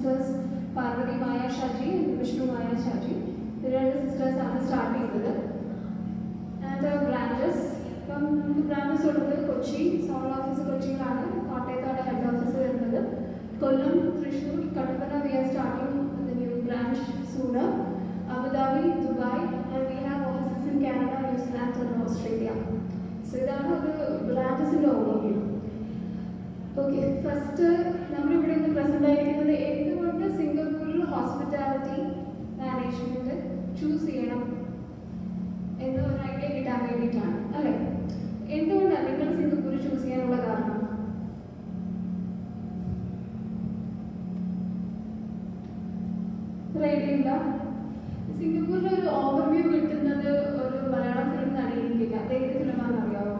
sisters Parvathy Maya Shaji Vishnu Maya Shaji ഇത് രണ്ട് sisters ആണ് സ്റ്റാർട്ട് ചെയ്തത് ആൻഡ് ബ്രാഞ്ചസ് ഇപ്പം ബ്രാഞ്ചസ് ഉള്ളത് കൊച്ചി സോണൽ ഓഫീസ് കൊച്ചിയിലാണ് കോട്ടയത്താണ് ഹെഡ് ഓഫീസ് വരുന്നത് Kollam Thrissur Kattappana we are starting the new branch sooner Abu Dhabi Dubai and we have offices in Canada New Zealand and Australia so ഇതാണ് ഒരു ബ്രാഞ്ചസിൻ്റെ ഓവർവ്യൂ ഓക്കെ ഫസ്റ്റ് നമ്മളിവിടെ ഇന്ന് പ്രസന്റ് ആയിരിക്കുന്നത് എന്തുകൊണ്ട് സിംഗപ്പൂരിൽ ഹോസ്പിറ്റാലിറ്റി മാനേജ്മെന്റ് ചൂസ് ചെയ്യണം എന്ന് ഒരു ഐഡിയ കിട്ടാൻ വേണ്ടിയിട്ടാണ് അല്ലേ എന്തുകൊണ്ടാണ് നിങ്ങൾ സിംഗപ്പൂർ ചൂസ് ചെയ്യാനുള്ള കാരണം ഒരു ഐഡിയ ഇല്ല സിംഗപ്പൂരിൽ ഒരു ഓവർവ്യൂ കിട്ടുന്നത് ഒരു മലയാളം ഫിലിം നിന്നാണ് എനിക്ക് അത് ഏത് ഫിലിമാണെന്ന് അറിയാമോ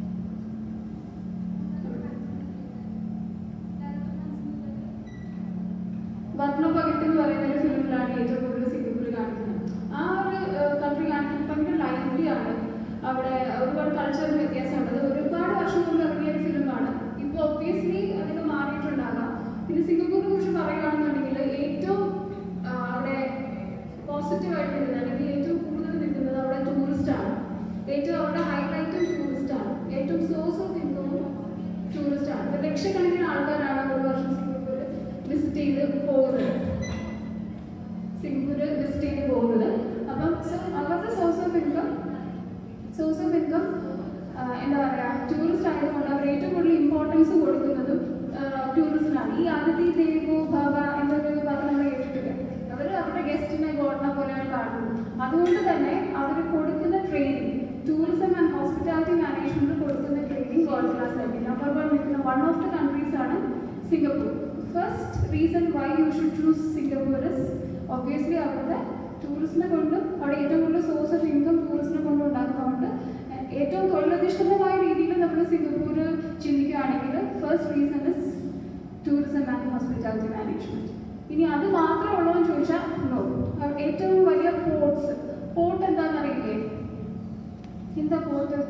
വർണ്ണപകിട്ട് എന്ന് പറയുന്ന ഒരു ഫിലിമിലാണ് ഏറ്റവും കൂടുതൽ സിംഗപ്പൂർ കാണിക്കുന്നത് ആ ഒരു കൺട്രി കാണിക്കുന്നത് ഭയങ്കര ലൈവ്ലി ആണ് അവിടെ ഒരുപാട് കൾച്ചറൽ വ്യത്യാസമുണ്ട് അത് ഒരുപാട് വർഷം മുമ്പ് ഇറങ്ങിയ ഒരു ഫിലിമാണ് ഇപ്പോൾ ഒബ്വിയസ്ലി അതൊക്കെ മാറിയിട്ടുണ്ടാകാം പിന്നെ സിംഗപ്പൂരിനെ കുറിച്ച് പറയുകയാണെന്നുണ്ടെങ്കിൽ ഏറ്റവും ആ, അവിടെ പോസിറ്റീവായിട്ട് നിൽക്കുന്നത് അല്ലെങ്കിൽ ഏറ്റവും കൂടുതൽ നിൽക്കുന്നത് അവിടെ ടൂറിസ്റ്റ് ആണ് ഏറ്റവും അവിടെ ഹൈലൈറ്റും ടൂറിസ്റ്റ് ആണ് ഏറ്റവും സോഴ്സ് ഓഫ് ഇൻകവും ടൂറിസ്റ്റ് ആണ് ഇപ്പൊ ലക്ഷക്കണക്കിന് ആൾക്കാരാണ് ഒരു വർഷം സിംഗപ്പൂർ വിസിറ്റ് ചെയ്ത് പോകുന്നത് സിംഗപ്പൂർ വിസിറ്റ് ചെയ്ത് പോകുന്നത് അപ്പം so അവരുടെ source of income source of income എന്താ പറയുക ടൂറിസ്റ്റ് ആയതുകൊണ്ട് അവർ ഏറ്റവും കൂടുതൽ ഇമ്പോർട്ടൻസ് കൊടുക്കുന്നതും ടൂറിസ്റ്റിനാണ് ഈ അതിഥി ദേവോ ഭവ എന്നൊരു പദം നമ്മൾ കേട്ടിട്ടില്ല അവർ അവരുടെ ഗസ്റ്റിനെ ഗോഡിനെ പോലെയാണ് കാണുന്നത് അതുകൊണ്ട് തന്നെ അവർ കൊടുക്കുന്ന training tourism and hospitality management കൊടുക്കുന്ന ട്രെയിനിങ് വേൾഡ് ക്ലാസ് ആയിരിക്കും നമ്പർ വൺ നിൽക്കുന്ന വൺ ഓഫ് ദ കൺട്രീസ് ആണ് Singapore first reason why you should choose Singapore is obviously അവിടുത്തെ ടൂറിസ്റ്റിനെ കൊണ്ടും അവിടെ ഏറ്റവും കൂടുതൽ സോഴ്സ് ഓഫ് ഇൻകം ടൂറിസ്റ്റിനെ കൊണ്ട് ഉണ്ടാക്കുന്നതുകൊണ്ട് ഏറ്റവും തൊഴിലധിഷ്ഠിതമായ രീതിയിൽ നമ്മൾ സിംഗപ്പൂർ ചിന്തിക്കുകയാണെങ്കിൽ first reason is tourism and hospitality management ഇനി അത് മാത്രമേ ഉള്ളൂ എന്ന് ചോദിച്ചാൽ നോ ഏറ്റവും വലിയ പോർട്സ് പോർട്ട് എന്താണെന്ന് അറിയില്ലേ എന്താ പോർട്ട്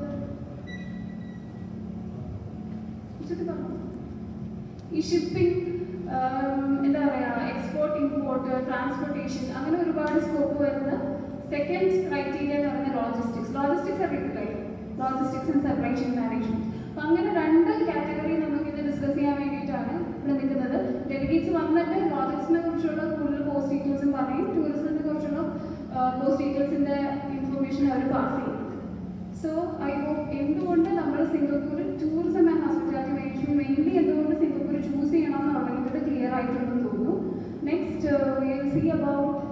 ഈ ഷിപ്പിംഗ് എന്താ പറയുക എക്സ്പോർട്ട് ഇമ്പോർട്ട് ട്രാൻസ്പോർട്ടേഷൻ അങ്ങനെ ഒരുപാട് സ്കോപ്പ് വരുന്ന സെക്കൻഡ് ക്രൈറ്റീരിയ എന്ന് പറയുന്നത് ലോജിസ്റ്റിക്സ് ലോജിസ്റ്റിക്സ് അറിയില്ലേ logistics and supply chain management അപ്പം അങ്ങനെ രണ്ട് കാറ്റഗറി നമുക്ക് ഇത് ഡിസ്കസ് ചെയ്യാൻ വേണ്ടിയിട്ടാണ് ഇവിടെ നിൽക്കുന്നത് ഡെലിഗേറ്റ്സ് വന്നിട്ട് ലോജിസ്റ്റിനെ കുറിച്ചുള്ള കൂടുതൽ പോസ്റ്റ് ഡീറ്റെയിൽസും പറയും ടൂറിസത്തിനെ കുറിച്ചുള്ള പോസ്റ്റ് ഡീറ്റെയിൽസിന്റെ ഇൻഫർമേഷൻ അവർ പാസ് ചെയ്യും സോ ഐ ഹോപ്പ് എന്തുകൊണ്ട് നമ്മൾ Singapore tourism and hospitality management mainly എന്തുകൊണ്ട് സിംഗപ്പൂർ ചൂസ് ചെയ്യണം എന്നുള്ളതിൻ്റെ ക്ലിയർ ആയിട്ടുണ്ടെന്ന് തോന്നുന്നു നെക്സ്റ്റ് വിൽ സി അബൌട്ട്